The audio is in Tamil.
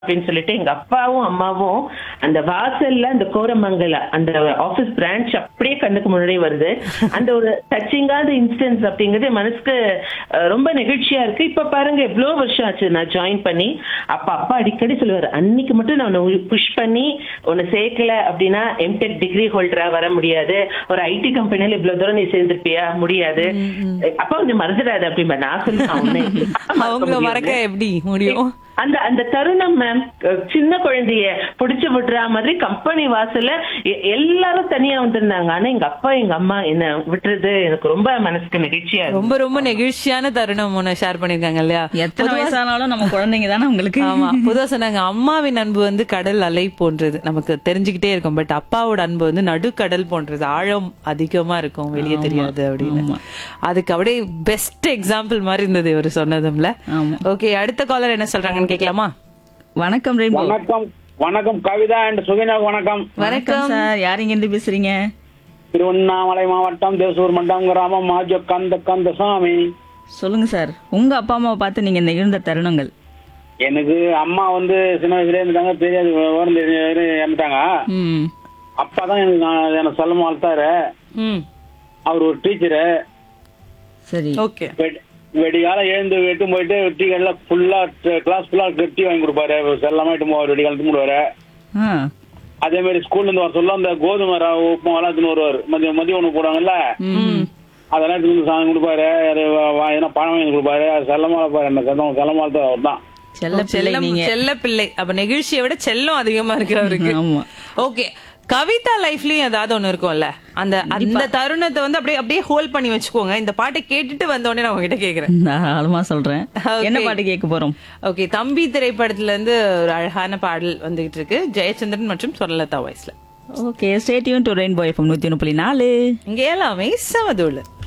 அப்படின்னு சொல்லிட்டு எங்க அப்பாவும் அம்மாவும் அந்த வாசல்ல அந்த கோரமங்கல அந்த ஆபீஸ் பிரான்ச் அப்படியே கண்ணுக்கு முன்னாடி வருது அந்த ஒரு டச்சிங்கான இன்ஸ்டன்ஸ் அப்படிங்கிறது என் மனசுக்கு அஹ், ரொம்ப நெகிழ்ச்சியா இருக்கு இப்ப பாருங்க எவ்வளவு வருஷம் ஆச்சு நான் ஜாயின் பண்ணி அப்ப அப்பா அடிக்கடி சொல்லுவாரு அன்னைக்கு மட்டும் நான் புஷ் பண்ணி உன்னை சேர்க்கல அப்படின்னா எம்டெக் டிகிரி ஹோல்டரா வர முடியாது ஒரு ஐடி கம்பெனில இவ்வளவு தூரம் நீ சேர்ந்திருப்பியா முடியாது அப்பா கொஞ்சம் மறந்துடாது அப்படிம்பா நான் சொல்லுவேன் அவங்கள மறக்க எப்படி முடியும் அந்த அந்த தருணம் மேம் சின்ன குழந்தைய புடிச்சு விடுற மாதிரி கம்பெனி வாசல்ல எ- எல்லாரும் தனியா வந்திருந்தாங்க ஆனா எங்க அப்பா எங்க அம்மா என்ன விட்டுறது எனக்கு ரொம்ப மனசுக்கு நெகிழ்ச்சியா இருக்கு ரொம்ப ரொம்ப நெகிழ்ச்சியான தருணம் ஒண்ணு ஷேர் பண்ணிருக்காங்க இல்லையா எத்தனை வயசானாலும் நம்ம குழந்தைங்க தானே உங்களுக்கு ஆமா பொதுவா சொன்னாங்க அம்மாவின் அன்பு வந்து கடல் அலை போன்றது நமக்கு தெரிஞ்சுக்கிட்டே இருக்கும் பட் அப்பாவோட அன்பு வந்து நடுக்கடல் போன்றது ஆழம் அதிகமா இருக்கும் வெளியே தெரியாது அப்படின்னு அதுக்கு அப்படியே பெஸ்ட் எக்ஸாம்பிள் மாதிரி இருந்தது இவர் சொன்னதும்ல ஆமா. ஓகே அடுத்த காலர் என்ன சொல்றாங்கன்னு கேட்கலாமா வணக்கம் ரெயின்போ வணக்கம் வணக்கம் கவிதா அண்ட் சுகினா வணக்கம் வணக்கம் சார் யார் இங்க இருந்து பேசுறீங்க திருவண்ணாமலை மாவட்டம் தேசூர் மண்டம் கிராமம் மாஜோ கந்த கந்தசாமி சொல்லுங்க சார் உங்க அப்பா அம்மாவை பார்த்து நீங்க நெகிழ்ந்த தருணங்கள் எனக்கு அம்மா வந்து சின்ன வயசுல இருந்துட்டாங்க தெரியாது விவரம் தெரிஞ்சு இறந்துட்டாங்க ம் அப்பா தான் எனக்கு நான் எனக்கு செல்லமா வளர்த்தாரு ம் அவர் ஒரு டீச்சரு சரி ஓகே வெடிகாலம் எழுந்து வெட்டு போயிட்டு டீ கடையில் ஃபுல்லா கிளாஸ் ஃபுல்லா டீ வாங்கி கொடுப்பாரு செல்லமா இட்டு போவார் வெடிகாலம் எடுத்து ஆ அதே மாதிரி ஸ்கூல்ல இருந்து வர சொல்ல அந்த கோதுமை ரவை உப்புமா எல்லாம் எடுத்துன்னு வருவார் மதியம் மதியம் ஒன்று போடுவாங்கல்ல ம் அதெல்லாம் எடுத்து வந்து சாமி கொடுப்பாரு அது வா- வா- எதனா பழம் வாங்கி கொடுப்பாரு அது செல்லமா இருப்பாரு என்ன செல்லம் செல்லமா இருப்பாரு அவர் தான் செல்ல பிள்ளை செல்லம் நீங்க செல்ல பிள்ளை அப்ப நெகிழ்ச்சியை விட செல்லம் அதிகமா இருக்கு அவருக்கு ஆமா. ஓகே கவிதா லைஃப்லயும் ஏதாவது ஒண்ணு இருக்கும்ல அந்த அந்த தருணத்தை வந்து அப்படியே அப்படியே ஹோல்ட் பண்ணி வச்சுக்கோங்க இந்த பாட்டை கேட்டுட்டு வந்த உடனே நான் உங்ககிட்ட கேக்குறேன் தாராளமா சொல்றேன் Okay. என்ன பாட்டு கேட்க போறோம் ஓகே தம்பி திரைப்படத்துல இருந்து ஒரு அழகான பாடல் வந்துகிட்டு இருக்கு ஜெயச்சந்திரன் மற்றும் சொர்ணலதா வாய்ஸ்ல okay stay tuned to Rainbow FM நூத்தி ஒன்று புள்ளி நாலு இங்க எல்லாமே சமதூள்